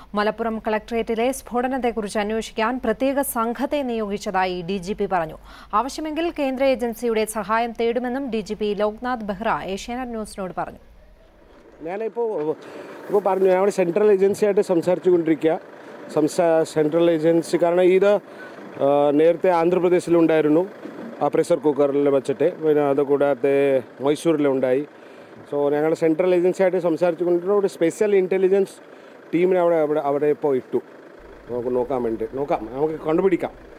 മലപ്പുറം കളക്ടറേറ്റിലെ സ്ഫോടനത്തെക്കുറിച്ച് അന്വേഷിക്കാൻ പ്രത്യേക സംഘത്തെ നിയോഗിച്ചതായി ഡി ജി പി പറഞ്ഞു ആവശ്യമെങ്കിൽ കേന്ദ്ര ഏജൻസിയുടെ സഹായം തേടുമെന്നും D G P Loknath Behra Asianet ന്യൂസിനോട് പറഞ്ഞു ഞാനിപ്പോൾ ഇപ്പോൾ പറഞ്ഞു ഞാൻ അവിടെ സെൻട്രൽ ഏജൻസിയായിട്ട് സംസാരിച്ചു കൊണ്ടിരിക്കുക സംസാ സെൻട്രൽ ഏജൻസി കാരണം ഇത് ആ, നേരത്തെ ആന്ധ്രാപ്രദേശിലുണ്ടായിരുന്നു ആ പ്രഷർ കുക്കറിൽ വെച്ചിട്ട് പിന്നെ അതുകൂടാതെ മൈസൂരിലുണ്ടായി സോ ഞങ്ങൾ സെൻട്രൽ ഏജൻസിയായിട്ട് സംസാരിച്ചു കൊണ്ടിരുന്ന ഒരു സ്പെഷ്യൽ ഇൻ്റലിജൻസ് ടീമിനെ അവിടെ അവിടെ അവിടെ ഇപ്പോൾ ഇട്ടു നമുക്ക് നോക്കാൻ വേണ്ടി നോക്കാം നമുക്ക് കണ്ടുപിടിക്കാം